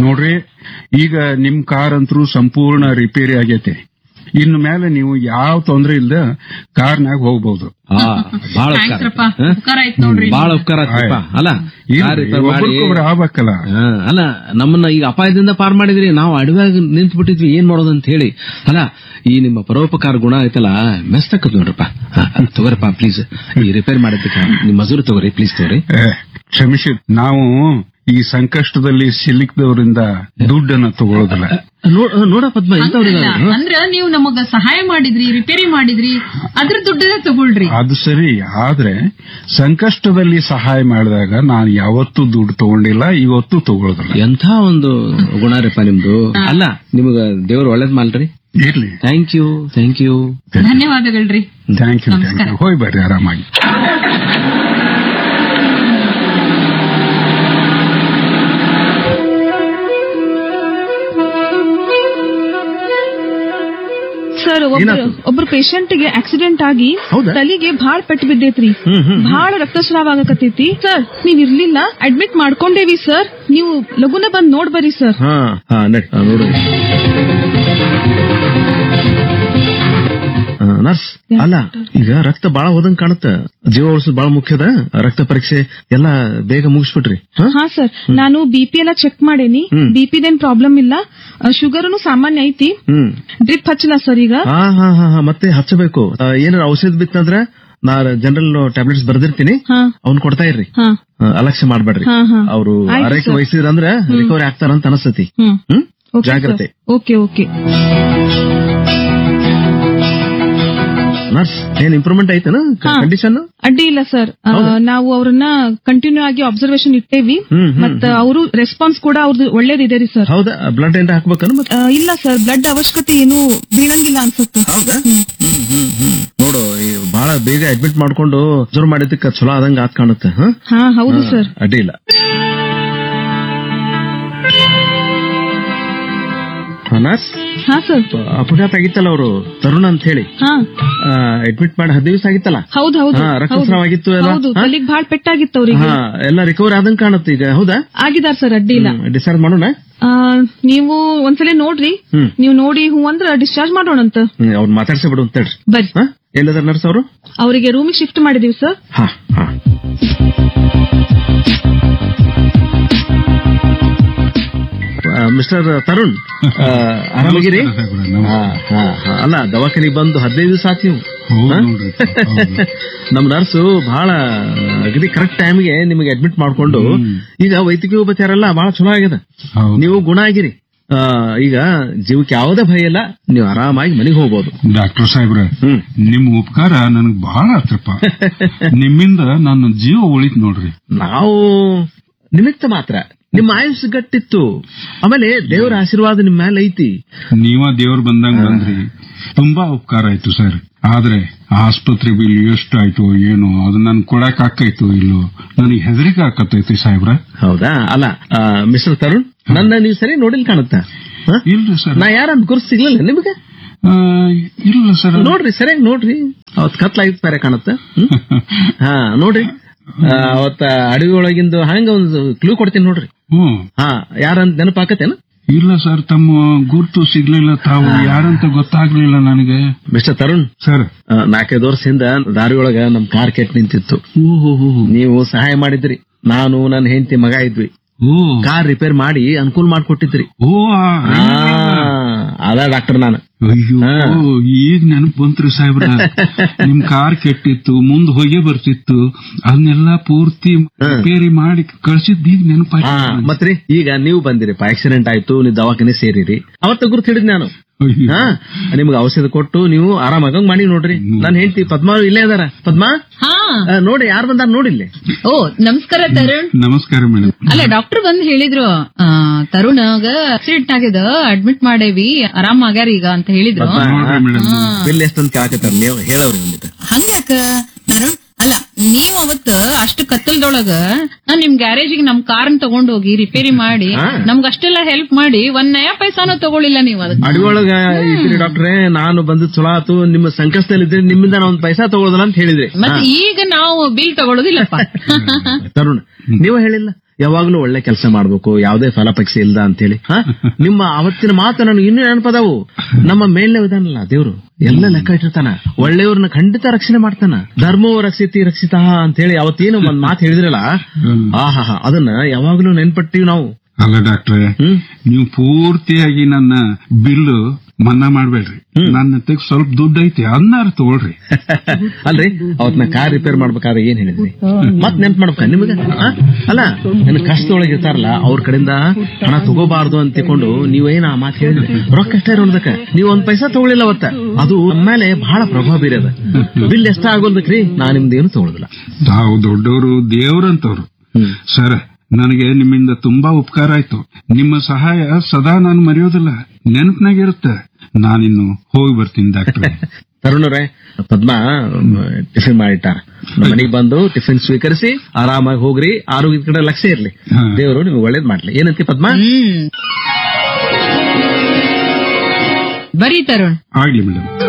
ನೋಡ್ರಿ ಈಗ ನಿಮ್ ಕಾರ್ ಅಂತರೂ ಸಂಪೂರ್ಣ ರಿಪೇರಿ ಆಗೈತೆ ಇನ್ನು ಮೇಲೆ ನೀವು ಯಾವ ತೊಂದ್ರೆ ಇಲ್ದ ಕಾರ್ನಾಗ ಹೋಗ್ಬಹುದು ಆ, ಬಾಳ Thanks ಉಪಕಾರ ರಪ್ಪ. ಹ? ಉಪಕಾರ ಆಯ್ತು ನೋಡ್ರಿ ಬಾಳ ಉಪಕಾರ ಆಯ್ತಪ್ಪ ಅಲ್ಲ ಕಾರ್ ರಿಪೇರ್ ಮಾಡಿ ಒಬ್ರಿಗೊಬ್ರು ಆಗ್ಬೇಕಲ್ಲ ಹಾ, ಅಲ್ಲ ನಮ್ಮನ್ನ ಈಗ ಅಪಾಯದಿಂದ ಪಾರ್ ಮಾಡಿದ್ರಿ ನಾವು ಅಡವ್ಯಾಗ ನಿಂತು ಬಿಟ್ಟಿದ್ವಿ ಏನ್ ಮಾಡೋದು ಅಂತ ಹೇಳಿ ಅಲ್ಲ ಈ ನಿಮ್ಮ ಪರೋಪಕಾರ ಗುಣ ಐತಲ್ಲ ಮೆಸ್ತಕ್ಕದ್ ನೋಡ್ರಪ್ಪ ಹಾ, ತಗೋರಪ್ಪ ಪ್ಲೀಸ್ ಈ ರಿಪೇರ್ ಮಾಡಿದ್ದಕ್ಕೆ ನಿಮ್ ಮಜೂರಿ ತಗೋರಿ ಪ್ಲೀಸ್ ತಗೋರಿ ಏ, ಕ್ಷಮಿಸಿ ನಾವು ಈ ಸಂಕಷ್ಟದಲ್ಲಿ ಸಿಲುಕಿದವರಿಂದ ದುಡ್ಡನ್ನ ತಗೊಳ್ಳೋದಿಲ್ಲ ನೋಡ್- ನೋಡ ಪದ್ಮ ಎಂತವ್ರಿಗೆ ಹಂಗಲ್ಲ. ಅಂದ್ರ ನೀವು ನಮಗ ಸಹಾಯ ಮಾಡಿದ್ರಿ ರಿಪೇರಿ ಮಾಡಿದ್ರಿ ಅದ್ರ ದುಡ್ಡನ್ನ ತಗೊಳ್ರಿ ಅದು ಸರಿ ಆದ್ರೆ ಸಂಕಷ್ಟದಲ್ಲಿ ಸಹಾಯ ಮಾಡಿದಾಗ ನಾನು ಯಾವತ್ತೂ ದುಡ್ಡು ತಗೊಂಡಿಲ್ಲ ಇವತ್ತು ತಗೊಳ್ಳೋದಿಲ್ಲ ಎಂಥ ಒಂದು ಗುಣ ರೀಪ ನಿಮ್ದು ಅಲ್ಲ ನಿಮಗ ದೇವ್ರು ಒಳ್ಳೇದ್ ಮಾಡ್ರಿ ಇರ್ಲಿ ಥ್ಯಾಂಕ್ ಯು ಥ್ಯಾಂಕ್ ಯು ಧನ್ಯವಾದಗಳ್ರಿ ಥ್ಯಾಂಕ್ ಯು ಥ್ಯಾಂಕ್ ಯು ಹೋಯ್ ಬರ್ರಿ ಆರಾಮಾಗಿ ಸರ್ ಒಬ್ರು ಏನಾತು? ಒಬ್ರು ಪೇಷಂಟ್ ಗೆ ಆಕ್ಸಿಡೆಂಟ್ ಆಗಿ ಹೌದಾ? ತಲಿಗೆ ಭಾಳ ಪೆಟ್ಟು ಬಿದ್ದೈತ್ರಿ ಭಾಳ ರಕ್ತಸ್ರಾವ ಆಗಕತ್ತೈತಿ ಸರ್ ನೀವ್ ಇರ್ಲಿಲ್ಲ ಅಡ್ಮಿಟ್ ಮಾಡ್ಕೊಂಡೇವಿ ಸರ್ ನೀವು ಲಗುನ ಬಂದ್ ನೋಡ್ ಬರ್ರಿ ಸರ್ ಹಾ ಹಾ ನಡಿ ಹಾ, ನೋಡು ಆ, ನರ್ಸ್ ಅಲ್ಲ ಈಗ ರಕ್ತ ಬಾಳ ಹೋದಂಗ್ ಕಾಣುತ್ತ ಜೀವ ಉಳಿಸೋದು ಬಾಳ ಮುಖ್ಯದ ರಕ್ತ ಪರೀಕ್ಷೆ ಎಲ್ಲ ಬೇಗ ಮುಗಿಸ್ಬಿಟ್ರಿ ಹಾ? ಹಾ ಸರ್ ನಾನು ಬಿಪಿ ಎಲ್ಲ ಚೆಕ್ ಮಾಡೇನಿ ಹ್ಮ್. ಬಿಪಿದೇನ್ ಪ್ರಾಬ್ಲಮ್ ಇಲ್ಲ ಶುಗರ್ನು ಸಾಮಾನ್ಯ ಐತಿ ಹ್ಮ್ ಡ್ರಿಪ್ ಹಚ್ಚಲ ಸರ್ ಈಗ ಹಾ ಹಾ ಹಾ ಹಾ, ಮತ್ತೆ ಹಚ್ಚಬೇಕು ಆ, ಏನಾರ ಔಷಧ ಬಿತ್ತಂದ್ರ ನಾ ಜನರಲ್ ಟ್ಯಾಬ್ಲೆಟ್ಸ್ ಬರ್ದಿರ್ತೀನಿ ಹಾ ಅವ್ನ್ ಕೊಡ್ತಾ ಇರ್ರಿ ಹಾ ಆ, ಅಲಕ್ಷ್ಯ ಮಾಡ್ಬೇಡ್ರಿ ಹಾ, ಹಾ. ಅವರು ಆಯ್ತು ಆರೈಕೆ ಸರ್. ವಹಿಸಿದ್ರಂದ್ರ ರಿಕವರಿ ಆಗ್ತಾರಂತ ಅನಸ್ತತಿ ಹ್ಮ್ ಹ್ಮ್ ಓಕೆ ಜಾಗ್ರತೆ ಓಕೆ ಓಕೆ ನರ್ಸ್ ಏನ್ ಇಂಪ್ರೂವ್ಮೆಂಟ್ ಐತನ ಹಾ. ಕಂಡೀಷನ್ ಅಡ್ಡಿ ಇಲ್ಲ ಸರ್ ಆ, ನಾವು ಅವ್ರನ್ನ ಕಂಟಿನ್ಯೂ ಆಗಿ ಅಬ್ಸರ್ವೇಷನ್ ಇಟ್ಟೇವಿ ಹ್ಮ್, ಹ್ಮ್, ಮತ್ತ ಅವರು ರೆಸ್ಪಾನ್ಸ್ ಕೂಡ ಅವ್ರದ್ದು ಒಳ್ಳೇದಿದೆ ರೀ ಸರ್ ಹೌದಾ ಬ್ಲಡ್ ಏನ್ ಹಾಕ್ಬೇಕನ ಮತ್ತೆ ಆ, ಇಲ್ಲ ಸರ್ ಬ್ಲಡ್ ಅವಶ್ಯಕತೆ ಏನು ಬೀಳಂಗಿಲ್ಲ ಅನ್ಸುತ್ತೆ ನೋಡು ಈ ಬಹಳ ಬೇಗ ಅಡ್ಮಿಟ್ ಮಾಡ್ಕೊಂಡು ಅಬ್ಸರ್ವ್ ಮಾಡಿದ್ದಕ್ಕೆ ಚಲೋ ಆದಂಗ ಆತ್ ಕಾಣುತ್ತೆ ಹ? ಹಾ ಹೌದು ಹಾ, ಸರ್ ಅಡ್ಡಿ ಇಲ್ಲ ಹಾ, ನರ್ಸ್ ಹಾ ಸರ್ ಅಪಘಾತ ಆಗಿತ್ತಲ್ಲ ಅವರು ತರುಣ ಅಂತ ಹೇಳಿ ಹಾ ಅಡ್ಮಿಟ್ ಮಾಡಿ ಹದಿನೈದು ದಿವಸ ಆಗಿತ್ತಲ್ಲ ಹೌದು ಹೌದು ಹಾ, ರಕ್ತಸ್ರಾವ ಹೌದು. ಆಗಿತ್ತು ಎಲ್ಲ? ಹೌದು ಹಾ? ತಲೆಗ್ ಭಾಳ ಪೆಟ್ಟಾಗಿತ್ತು ಅವ್ರಿಗೆ ಹಾ ಎಲ್ಲ ರಿಕವರ್ ಆದಂಗ ಕಾಣುತ್ತೆ ಈಗ ಹೌದಾ ಆಗಿದಾರ್ ಸರ್ ಅಡ್ಡಿ ಇಲ್ಲ ಡಿಸ್ಚಾರ್ಜ್ ಮಾಡೋಣ ಆ, ನೀವು ಒಂದ್ಸಲ ನೋಡ್ರಿ ಹ್ಮ್. ನೀವು ನೋಡಿ ಹೂ ಅಂದ್ರ ಡಿಸ್ಚಾರ್ಜ್ ಮಾಡೋಣಂತ ಅವ್ರ ಮಾತಾಡ್ಸಿ ಬಿಡು ಅಂತ ಹೇಳ್ರಿ ಬರ್ರಿ ಹಾ ಎಲ್ಲದಾರ ನರ್ಸ್ ಅವರು ಅವರಿಗೆ ರೂಮಿಗೆ ಶಿಫ್ಟ್ ಮಾಡಿದೀವಿ ಸರ್ ಹಾ ಹಾ ಮಿಸ್ಟರ್ ತರುಣ್ ಆ, ಆರಾಮಾಗಿರಿ ನಮಸ್ಕಾರ ಸಾಹೇಬ್ರೆ, ಹಾ, ಹಾ, ಹಾ. ಅಲ್ಲ ದವಾಖಾನಿಗೆ ಬಂದು ಹದಿನೈದು ದಿವಸ ಆತಿ ನೀವು ಹೌದು ಹಾ? ನೋಡ್ರಿ ಹೌದು. ನಮ್ ನರ್ಸು ಬಹಳ ಅಗದಿ ಕರೆಕ್ಟ್ ಟೈಮ್ಗೆ ನಿಮಗೆ ಅಡ್ಮಿಟ್ ಮಾಡ್ಕೊಂಡು ಈಗ ವೈದ್ಯಕೀಯ ಉಪಚಾರ ಎಲ್ಲ ಬಹಳ ಚಲೋ ಆಗ್ಯದ ಹೌದು. ನೀವು ಗುಣ ಆಗಿರಿ ಆ, ಈಗ ಜೀವಕ್ಕೆ ಯಾವುದೇ ಭಯ ಇಲ್ಲ ನೀವು ಆರಾಮಾಗಿ ಮನೆಗೆ ಹೋಗ್ಬೋದು ಡಾಕ್ಟರ್ ಸಾಹೇಬ್ರ ಹ್ಮ್ ನಿಮ್ ಉಪಕಾರ ನನಗ್ ಬಹಳ ಆತ್ರಪ್ಪ ನಿಮ್ಮಿಂದ ನನ್ನ ಜೀವ ಉಳಿತ್ ನೋಡ್ರಿ ನಾವು ನಿಮಿತ್ತ ಮಾತ್ರ ನಿಮ್ಮ ಆಯುಷ್ ಗಟ್ಟಿತ್ತು ಆಮೇಲೆ ದೇವರ ಆಶೀರ್ವಾದ ನಿಮ್ ಮೇಲೆ ಐತಿ ನೀವ ದೇವ್ರ ಬಂದಂಗ ಬಂದ್ರಿ ತುಂಬಾ ಉಪಕಾರ ಆಯ್ತು ಸರ್ ಆದ್ರೆ ಆಸ್ಪತ್ರೆ ಬಿಲ್ ಎಷ್ಟು ಆಯ್ತು ಏನು ಅದು ನನ್ ಕೊಡಕ್ ಆಕೈತು ಇಲ್ಲೋ ನನಗೆ ಹೆದರಿಕೆ ಆಕತೈತಿ ಸಾಹೇಬ್ರ ಹೌದಾ ಅಲ್ಲ ಮಿಸ್ಟರ್ ತರುಣ್ ನನ್ನ ನೀವು ಸರಿ ನೋಡಿಲ್ ಕಾಣುತ್ತಾ ಹ? ಇಲ್ರಿ ಸರ್ ನಾ ಯಾರಂತ ಗುರುತು ಸಿಗ್ಲಿಲ್ಲ ನಿಮಗೆ ಆ, ಇಲ್ಲ ಸರ್ ನೋಡ್ರಿ ಸರಿಯಾಗಿ ನೋಡ್ರಿ ಅವತ್ ಕತ್ಲಾಗಿತ್ತು ಬೇರೆ ಕಾಣುತ್ತೆ ಹ್ಮ್? ಹಾ ನೋಡ್ರಿ ಆ, ಅವತ್ತ ಅಡವಿ ಒಳಗಿಂದು ಹಂಗ ಒಂದು ಕ್ಲೂ ಕೊಡ್ತೀನಿ ನೋಡ್ರಿ ಹ್ಮ್ ಹಾ ಯಾರಂತ ನೆನಪಾಕತ್ತೇನ ಇಲ್ಲ ಸರ್ ತಮ್ಮ ಗುರ್ತು ಸಿಗ್ಲಿಲ್ಲ ತಾವು ಯಾರಂತ ಗೊತ್ತಾಗ್ಲಿಲ್ಲ ನನಗೆ ಮಿಸ್ಟರ್ ತರುಣ್ ಸರ್ ಆ, ನಾಲ್ಕೈದು ವರ್ಷದಿಂದ ದಾರಿ ಒಳಗ ನಮ್ ಕಾರ್ ಕೆಟ್ ನಿಂತಿತ್ತು ನೀವು ಸಹಾಯ ಮಾಡಿದ್ರಿ ನಾನು ನನ್ನ ಹೆಂಡತಿ ಮಗ ಇದ್ವಿ ಓ ಕಾರ್ ರಿಪೇರ್ ಮಾಡಿ ಅನುಕೂಲ ಮಾಡ್ಕೊಟ್ಟಿದ್ರಿ ಓ ಆ, ಆ, ಅದ ಡಾಕ್ಟರ್ ನಾನು ಅಯ್ಯೋ ಹಾ. ಈಗ ನೆನಪು ಬಂತ್ರಿ ಸಾಹೇಬ್ರ ನಿಮ್ ಕಾರ್ ಕೆಟ್ಟಿತ್ತು ಮುಂದ್ ಹೊಗೆ ಬರ್ತಿತ್ತು ಅದನ್ನೆಲ್ಲ ಪೂರ್ತಿ ರಿಪೇರಿ ಮಾಡಿ ಕಳ್ಸಿದ್ ಈಗ ಹಾ ನೆನಪಾಯ್ತು ಮತ್ರಿ ಈಗ ನೀವು ಬಂದಿರಿಪ್ಪ ಆಕ್ಸಿಡೆಂಟ್ ಆಯ್ತು ನೀವು ದವಾಖಾನೆ ಸೇರಿರಿ ಅವತ್ತ ಗುರುತು ಹಿಡಿದ್ ನಾನು ಅಯ್ಯೋ. ಹಾ ನಿಮ್ಗೆ ಔಷಧ ಕೊಟ್ಟು ನೀವು ಆರಾಮಾಗಂಗ್ ಮಾಡಿ ನೋಡ್ರಿ ನನ್ನ ಹೆಂಡತಿ ಪದ್ಮಾ ಇಲ್ಲೇ ಅದಾರ ಪದ್ಮಾ ಹಾ ಆ, ನೋಡಿ ಯಾರು ಬಂದಾರ ನೋಡಿಲ್ಲಿ ಓ ನಮಸ್ಕಾರ ತರುಣ್ ನಮಸ್ಕಾರ ಮೇಡಮ್ ಅಲ್ಲ ಡಾಕ್ಟರ್ ಬಂದ್ ಹೇಳಿದ್ರು ಆ, ತರುಣಗ ಆಕ್ಸಿಡೆಂಟ್ ಆಗ್ಯದ ಅಡ್ಮಿಟ್ ಮಾಡೇವಿ ಆರಾಮ್ ಆಗ್ಯಾರ ಈಗ ಅಂತ ಹೇಳಿದ್ರು ಪದ್ಮಾ ನೋಡ್ರಿ ಮೇಡಮ್ ಬಿಲ್ ಎಷ್ಟಂತ ಕೇಳಕತ್ತಾರ ನೀವು ಹೇಳವ್ರಿ ಒಂದಿಟ್ಟು ಹಂಗ್ಯಾಕ ತರುಣ್ ಅಲ್ಲ ನೀವ್ ಅವತ್ತ ಅಷ್ಟು ಕತ್ತಲ್ದೊಳಗ ನಾನ್ ನಿಮ್ ಗ್ಯಾರೇಜಿಗೆ ನಮ್ ಕಾರನ್ ತಗೊಂಡೋಗಿ ರಿಪೇರಿ ಮಾಡಿ ಹಾ. ನಮ್ಗ್ ಅಷ್ಟೆಲ್ಲ ಹೆಲ್ಪ್ ಮಾಡಿ ಒಂದ್ ನಯಾ ಪೈಸಾನು ತಗೊಳಿಲ್ಲ ನೀವು ಅದಕ್ಕೆ ಅಡಿಯೊಳಗ ಇದ್ರಿ ಡಾಕ್ಟ್ರೇ ನಾನು ಬಂದು ಚಲೋ ಆತು ನಿಮ್ಮ ಸಂಕಷ್ಟದಲ್ಲಿ ಇದ್ರಿ ನಿಮ್ಮಿಂದ ನಾ ಒಂದ್ ಪೈಸಾ ತಗೊಳೋದಲ್ಲ ಅಂತ ಹೇಳಿದ್ರಿ ಮತ್ತೆ ಈಗ ನಾವು ಬಿಲ್ ತಗೊಳ್ಳೋದಿಲ್ಲಪ್ಪ ತರುಣ್ ನೀವು ಹೇಳಿಲ್ಲ ಯಾವಾಗ್ಲೂ ಒಳ್ಳೆ ಕೆಲಸ ಮಾಡ್ಬೇಕು ಯಾವುದೇ ಫಲಾಪೇಕ್ಷೆ ಇಲ್ದ ಅಂತೇಳಿ ಹಾ? ನಿಮ್ಮ ಅವತ್ತಿನ ಮಾತು ನನಗೆ ಇನ್ನೂ ನೆನಪದಾವು ನಮ್ಮ ಮೇಲ್ನೇ ಇದಾನಲ್ಲ ದೇವ್ರು ಎಲ್ಲ ಲೆಕ್ಕ ಇಟ್ಟಿರ್ತಾನ ಒಳ್ಳೆಯವ್ರನ್ನ ಖಂಡಿತ ರಕ್ಷಣೆ ಮಾಡ್ತಾನ ಧರ್ಮೋ ರಕ್ಷಿತಿ ರಕ್ಷಿತ ಅಂತ ಹೇಳಿ ಅವತ್ತೇನು ಒಂದ್ ಮಾತು ಹೇಳಿದ್ರಲ್ಲ ಆಹಾ ಅದನ್ನ ಯಾವಾಗ್ಲೂ ನೆನ್ಪಟ್ಟಿವಿ ನಾವು ಅಲ್ಲ ಡಾಕ್ಟ್ರೆ ಹ್ಮ್ ನೀವು ಪೂರ್ತಿಯಾಗಿ ನನ್ನ ಬಿಲ್ ಮನ್ನಾ ಮಾಡ್ಬೇಡ್ರಿ ನನ್ನ ಹತ್ರ ಸ್ವಲ್ಪ ದುಡ್ಡು ಐತಿ ಅದನ್ನಾರು ತಗೊಳ್ರಿ ಅಲ್ರಿ ಅವತ್ ನಾ ಕಾರ್ ರಿಪೇರ್ ಮಾಡ್ಬೇಕಾದ್ರೆ ಏನ್ ಹೇಳಿದ್ರಿ ಮತ್ ನೆನ್ಪ್ ಮಾಡ್ಬೇಕ ನಿಮಗ ಆ? ಅಲ್ಲ ನನ್ ಕಷ್ಟದೊಳಗೆ ಇರ್ತಾರಲ್ಲ ಅವ್ರ ಕಡೆಯಿಂದ ಹಣ ತಗೋಬಾರ್ದು ಅಂತ ತಿಳ್ಕೊಂಡು ನೀವೇನ ಆ ಮಾತು ಹೇಳಿದ್ರಿ ರೊಕ್ಕ ಎಷ್ಟ ಇರೋದಕ್ಕ ನೀವ್ ಒಂದ್ ಪೈಸಾ ತಗೊಳಿಲ್ಲ ಅವತ್ತ ಅದು ಮೇಲೆ ಬಹಳ ಪ್ರಭಾವ ಬೀರದ ಬಿಲ್ ಎಷ್ಟ ಆಗೋದಕ್ರಿ ನಾ ನಿಮ್ದೇನು ತಗೊಳುದಿಲ್ಲ ತಾವು ದೊಡ್ಡವರು ದೇವ್ರಂತವ್ರು ಹ್ಮ್ ಸರ್ ನನಗೆ ನಿಮ್ಮಿಂದ ತುಂಬಾ ಉಪಕಾರ ಆಯ್ತು ನಿಮ್ಮ ಸಹಾಯ ಸದಾ ನಾನು ಮರೆಯೋದಿಲ್ಲ ನೆನಪಿನಾಗಿರುತ್ತೆ ನಾನಿನ್ನು ಹೋಗಿ ಬರ್ತೀನಿ ಡಾಕ್ಟ್ರೆ ತರುಣರೇ ಪದ್ಮ ಟಿಫಿನ್ ಮಾಡಿಟ್ಟಾರ ಮನೆಗೆ ಬಂದು ಟಿಫಿನ್ ಸ್ವೀಕರಿಸಿ ಆರಾಮಾಗಿ ಹೋಗ್ರಿ ಆರೋಗ್ಯದ ಕಡೆ ಲಕ್ಷ್ಯ ಇರ್ಲಿ ಹಾ. ದೇವರು ನಿಮ್ಗೆ ಒಳ್ಳೇದ್ ಮಾಡ್ಲಿ ಏನಂತಿ ಪದ್ಮ ಹ್ಮ್ ಬರೀ ತರುಣ್ ಆಗ್ಲಿ ಮೇಡಮ್